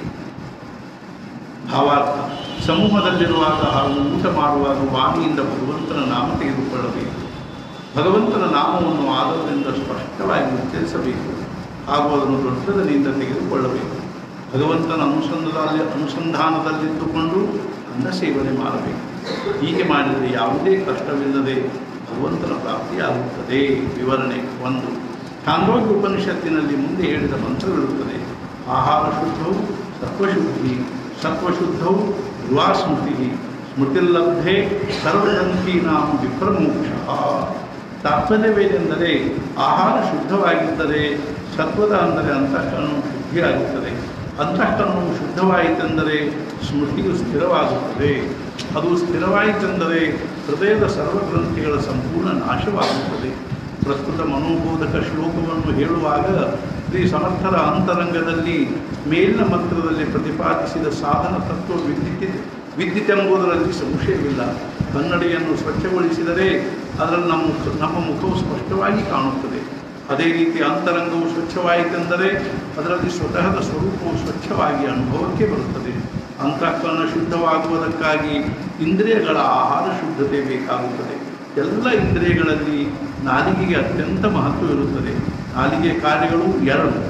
ಭಾವಾರ್ಥ ಸಮೂಹದಲ್ಲಿರುವಾಗ ಹಾಗೂ ಊಟ ಮಾಡುವಾಗ ವಾಣಿಯಿಂದ ಭಗವಂತನ ನಾಮ ತೆಗೆದುಕೊಳ್ಳಬೇಕು ಭಗವಂತನ ನಾಮವನ್ನು ಆದರದಿಂದ ಸ್ಪಷ್ಟವಾಗಿ ಉಚ್ಚರಿಸಬೇಕು ಹಾಗೂ ಅದನ್ನು ದೊಡ್ಡದನಿಂದ ತೆಗೆದುಕೊಳ್ಳಬೇಕು ಭಗವಂತನ ಅನುಸಂಧಾನದಲ್ಲಿ ಅನುಸಂಧಾನದಲ್ಲಿದ್ದುಕೊಂಡು ಅನ್ನ ಸೇವನೆ ಮಾಡಬೇಕು ಹೀಗೆ ಮಾಡಿದರೆ ಯಾವುದೇ ಕಷ್ಟವಿಲ್ಲದೆ ಭಗವಂತನ ಪ್ರಾಪ್ತಿಯಾಗುತ್ತದೆ ವಿವರಣೆ ಒಂದು ಛಾಂದೋಗ್ಯ ಉಪನಿಷತ್ತಿನಲ್ಲಿ ಮುಂದೆ ಹೇಳಿದ ಮಂತ್ರವಿರುತ್ತದೆ ಆಹಾರ ಶುದ್ಧವು ಸತ್ವಶುದ್ಧಿ ಸತ್ವಶುದ್ಧವು ಯುವಾಸ್ಮೃತಿ ಸ್ಮೃತಿಲ್ಲಬ್ಧೆ ಸರ್ವಗ್ರಂಥೀನಾಂ ವಿಪ್ರಮೋಕ್ಷ ತಾತ್ಪರ್ಯವೇನೆಂದರೆ ಆಹಾರ ಶುದ್ಧವಾಗಿದ್ದರೆ ಸತ್ವದ ಅಂದರೆ ಅಂತಃಕರಣವು ಶುದ್ಧಿಯಾಗುತ್ತದೆ ಅಂತಃಕರಣವು ಶುದ್ಧವಾಯಿತೆಂದರೆ ಸ್ಮೃತಿಯು ಸ್ಥಿರವಾಗುತ್ತದೆ ಅದು ಸ್ಥಿರವಾಯಿತೆಂದರೆ ಹೃದಯದ ಸರ್ವಗ್ರಂಥಿಗಳ ಸಂಪೂರ್ಣ ನಾಶವಾಗುತ್ತದೆ ಪ್ರಸ್ತುತ ಮನೋಬೋಧಕ ಶ್ಲೋಕವನ್ನು ಹೇಳುವಾಗ ಶ್ರೀ ಸಮರ್ಥರ ಅಂತರಂಗದಲ್ಲಿ ಮೇಲಿನ ಮಂತ್ರದಲ್ಲಿ ಪ್ರತಿಪಾದಿಸಿದ ಸಾಧನ ತತ್ವ ವಿದ್ಯುತ್ ವಿದ್ಯುತೆಂಬುದರಲ್ಲಿ ಸಂಶಯವಿಲ್ಲ ಕನ್ನಡಿಯನ್ನು ಸ್ವಚ್ಛಗೊಳಿಸಿದರೆ ಅದರಲ್ಲಿ ನಮ್ಮ ಮುಖ- ನಮ್ಮ ಮುಖವು ಸ್ಪಷ್ಟವಾಗಿ ಕಾಣುತ್ತದೆ ಅದೇ ರೀತಿ ಅಂತರಂಗವು ಸ್ವಚ್ಛವಾಯಿತೆಂದರೆ ಅದರಲ್ಲಿ ಸ್ವತಃದ ಸ್ವರೂಪವು ಸ್ವಚ್ಛವಾಗಿ ಅನುಭವಕ್ಕೆ ಬರುತ್ತದೆ ಅಂತಃಕರಣ ಶುದ್ಧವಾಗುವುದಕ್ಕಾಗಿ ಇಂದ್ರಿಯಗಳ ಆಹಾರ ಶುದ್ಧತೆ ಬೇಕಾಗುತ್ತದೆ ಎಲ್ಲ ಇಂದ್ರಿಯಗಳಲ್ಲಿ ನಾಲಿಗೆಗೆ ಅತ್ಯಂತ ಮಹತ್ವ ಇರುತ್ತದೆ ನಾಲಿಗೆ ಕಾರ್ಯಗಳು ಎರಡು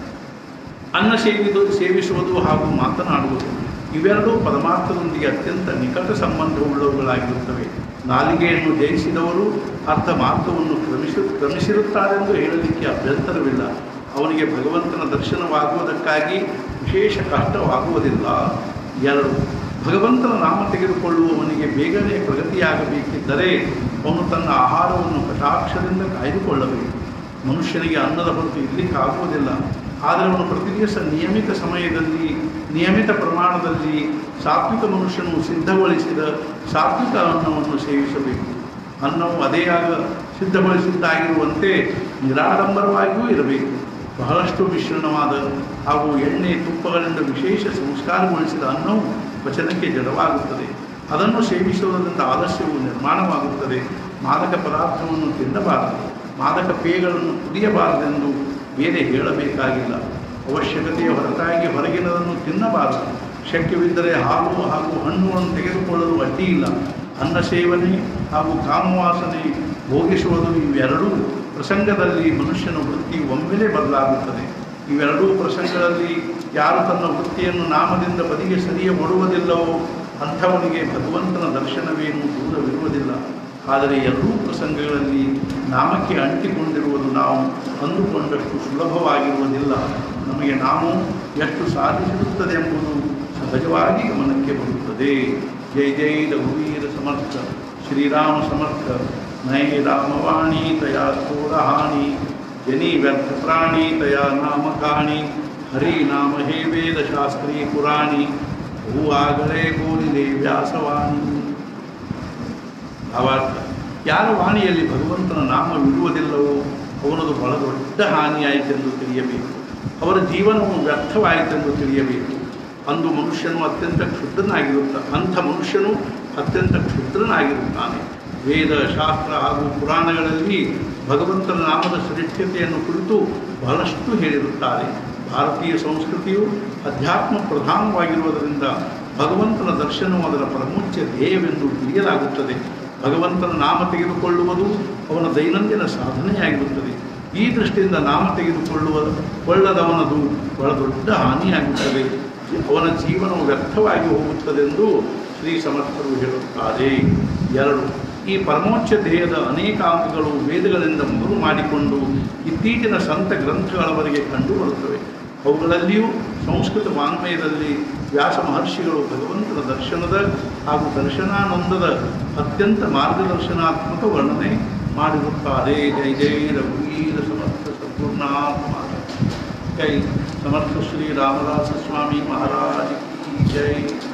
ಅನ್ನ ಸೇವಿದು ಸೇವಿಸುವುದು ಹಾಗೂ ಮಾತನಾಡುವುದು ಇವೆರಡೂ ಪರಮಾರ್ಥದೊಂದಿಗೆ ಅತ್ಯಂತ ನಿಕಟ ಸಂಬಂಧವುಳ್ಳವುಗಳಾಗಿರುತ್ತವೆ ನಾಲಿಗೆಯನ್ನು ಜಯಿಸಿದವರು ಅರ್ಥ ಮಾರ್ಗವನ್ನು ಕ್ರಮಿಸಿ ಕ್ರಮಿಸಿರುತ್ತಾರೆಂದು ಹೇಳಲಿಕ್ಕೆ ಅಭ್ಯಂತರವಿಲ್ಲ ಅವನಿಗೆ ಭಗವಂತನ ದರ್ಶನವಾಗುವುದಕ್ಕಾಗಿ ವಿಶೇಷ ಕಷ್ಟವಾಗುವುದಿಲ್ಲ ಎರಡು ಭಗವಂತನ ನಾಮ ತೆಗೆದುಕೊಳ್ಳುವವನಿಗೆ ಬೇಗನೆ ಪ್ರಗತಿಯಾಗಬೇಕಿದ್ದರೆ ಅವನು ತನ್ನ ಆಹಾರವನ್ನು ಕಟಾಕ್ಷದಿಂದ ಕಾಯ್ದುಕೊಳ್ಳಬೇಕು ಮನುಷ್ಯನಿಗೆ ಅನ್ನದ ಹೊರತು ಇರಲಿಕ್ಕಾಗುವುದಿಲ್ಲ ಆದರೆ ಅವನು ಪ್ರತಿ ದಿವಸ ನಿಯಮಿತ ಸಮಯದಲ್ಲಿ ನಿಯಮಿತ ಪ್ರಮಾಣದಲ್ಲಿ ಸಾತ್ವಿಕ ಮನುಷ್ಯನು ಸಿದ್ಧಗೊಳಿಸಿದ ಸಾತ್ವಿಕ ಅನ್ನವನ್ನು ಸೇವಿಸಬೇಕು ಅನ್ನವು ಅದೇ ಆಗ ಸಿದ್ಧಗೊಳಿಸಿದ್ದಾಗಿರುವಂತೆ ನಿರಾಡಂಬರವಾಗಿಯೂ ಇರಬೇಕು ಬಹಳಷ್ಟು ಮಿಶ್ರಣವಾದ ಹಾಗೂ ಎಣ್ಣೆ ತುಪ್ಪಗಳಿಂದ ವಿಶೇಷ ಸಂಸ್ಕಾರಗೊಳಿಸಿದ ಅನ್ನವು ವಚನಕ್ಕೆ ಜಡವಾಗುತ್ತದೆ ಅದನ್ನು ಸೇವಿಸುವುದರಿಂದ ಆಲಸ್ಯವು ನಿರ್ಮಾಣವಾಗುತ್ತದೆ ಮಾದಕ ಪದಾರ್ಥವನ್ನು ತಿನ್ನಬಾರದು ಮಾದಕ ಪೇಯಗಳನ್ನು ಕುಡಿಯಬಾರದೆಂದು ಬೇರೆ ಹೇಳಬೇಕಾಗಿಲ್ಲ ಅವಶ್ಯಕತೆಯ ಹೊರತಾಗಿ ಹೊರಗಿನದನ್ನು ತಿನ್ನಬಾರದು ಶಕ್ಯವಿದ್ದರೆ ಹಾಲು ಹಾಗೂ ಹಣ್ಣುಗಳನ್ನು ತೆಗೆದುಕೊಳ್ಳಲು ಅಡ್ಡಿ ಇಲ್ಲ ಅನ್ನ ಸೇವನೆ ಹಾಗೂ ಕಾಮವಾಸನೆ ಭೋಗಿಸುವುದು ಇವೆರಡೂ ಪ್ರಸಂಗದಲ್ಲಿ ಮನುಷ್ಯನ ವೃತ್ತಿ ಒಮ್ಮೆಲೆ ಬದಲಾಗುತ್ತದೆ ಇವೆರಡೂ ಪ್ರಸಂಗಗಳಲ್ಲಿ ಯಾರು ತನ್ನ ವೃತ್ತಿಯನ್ನು ನಾಮದಿಂದ ಬದಿಗೆ ಸರಿಯ ಮಾಡುವುದಿಲ್ಲವೋ ಅಂಥವನಿಗೆ ಭಗವಂತನ ದರ್ಶನವೇನು ದೂರವಿರುವುದಿಲ್ಲ ಆದರೆ ಎರಡೂ ಪ್ರಸಂಗಗಳಲ್ಲಿ ನಾಮಕ್ಕೆ ಅಂಟಿಕೊಂಡಿರುವುದು ನಾವು ಅಂದುಕೊಂಡಷ್ಟು ಸುಲಭವಾಗಿರುವುದಿಲ್ಲ ನಮಗೆ ನಾವು ಎಷ್ಟು ಸಾಧಿಸಿರುತ್ತದೆ ಎಂಬುದು ಸಹಜವಾಗಿ ಗಮನಕ್ಕೆ ಬರುತ್ತದೆ ಜೈ ಜೈ ರಘುವೀರ ಸಮರ್ಥ ಶ್ರೀರಾಮ ಸಮರ್ಥ ನೈ ರಾಮವಾಣಿ ತಯಾ ಹಾನಿ ಜನಿ ವ್ಯರ್ಥ ಪ್ರಾಣಿ ತಯಾ ನಾಮಕಾಣಿ ಹರಿ ನಾಮ ಹೇ ವೇದ ಶಾಸ್ತ್ರೀ ಪುರಾಣಿ ಹೂ ಆಗಲೇ ಗೋರಿದೆ ವ್ಯಾಸವಾಣಿ ಭಾವಾರ್ಥ ಯಾರ ವಾಣಿಯಲ್ಲಿ ಭಗವಂತನ ನಾಮವಿರುವುದಿಲ್ಲವೋ ಅವನದು ಬಹಳ ದೊಡ್ಡ ಹಾನಿಯಾಯಿತೆಂದು ತಿಳಿಯಬೇಕು ಅವರ ಜೀವನವು ವ್ಯರ್ಥವಾಯಿತೆಂದು ತಿಳಿಯಬೇಕು ಅಂದು ಮನುಷ್ಯನು ಅತ್ಯಂತ ಕ್ಷುದ್ರನಾಗಿರುತ್ತ ಅಂಥ ಮನುಷ್ಯನು ಅತ್ಯಂತ ಕ್ಷುದ್ರನಾಗಿರುತ್ತಾನೆ ವೇದ ಶಾಸ್ತ್ರ ಹಾಗೂ ಪುರಾಣಗಳಲ್ಲಿ ಭಗವಂತನ ನಾಮದ ಶ್ರೇಷ್ಠತೆಯನ್ನು ಕುರಿತು ಬಹಳಷ್ಟು ಹೇಳಿರುತ್ತಾರೆ ಭಾರತೀಯ ಸಂಸ್ಕೃತಿಯು ಅಧ್ಯಾತ್ಮ ಪ್ರಧಾನವಾಗಿರುವುದರಿಂದ ಭಗವಂತನ ದರ್ಶನವು ಅದರ ಪರಮೋಚ್ಚ ಧ್ಯೇಯವೆಂದು ತಿಳಿಯಲಾಗುತ್ತದೆ ಭಗವಂತನ ನಾಮ ತೆಗೆದುಕೊಳ್ಳುವುದು ಅವನ ದೈನಂದಿನ ಸಾಧನೆಯಾಗಿರುತ್ತದೆ ಈ ದೃಷ್ಟಿಯಿಂದ ನಾಮ ತೆಗೆದುಕೊಳ್ಳುವ ಕೊಳ್ಳದವನದು ಬಹಳ ದೊಡ್ಡ ಹಾನಿಯಾಗುತ್ತದೆ ಅವನ ಜೀವನವು ವ್ಯರ್ಥವಾಗಿ ಹೋಗುತ್ತದೆಂದು ಶ್ರೀ ಸಮರ್ಥರು ಹೇಳುತ್ತಾರೆ ಎರಡು ಈ ಪರಮೋಚ್ಚ ಧ್ಯೇಯದ ಅನೇಕ ಅಂಗಗಳು ವೇದಗಳಿಂದ ಮೊದಲು ಮಾಡಿಕೊಂಡು ಇತ್ತೀಚಿನ ಸಂತ ಗ್ರಂಥಗಳವರೆಗೆ ಕಂಡುಬರುತ್ತವೆ ಅವುಗಳಲ್ಲಿಯೂ ಸಂಸ್ಕೃತ ವಾಂಗ್ಮಯದಲ್ಲಿ ವ್ಯಾಸ ಮಹರ್ಷಿಗಳು ಭಗವಂತನ ದರ್ಶನದ ಹಾಗೂ ದರ್ಶನಾನಂದದ ಅತ್ಯಂತ ಮಾರ್ಗದರ್ಶನಾತ್ಮಕ ವರ್ಣನೆ ಮಾಡಿರುತ್ತಾರೆ ಜೈ ಜೈ ರಘುವೀರ ಸಮರ್ಥ ಸದ್ಗುರುನಾಥ ಮಹಾರಾಜ್ ಜೈ ಸಮರ್ಥ ಶ್ರೀ ರಾಮದಾಸ ಸ್ವಾಮಿ ಮಹಾರಾಜ್ ಕಿ ಜೈ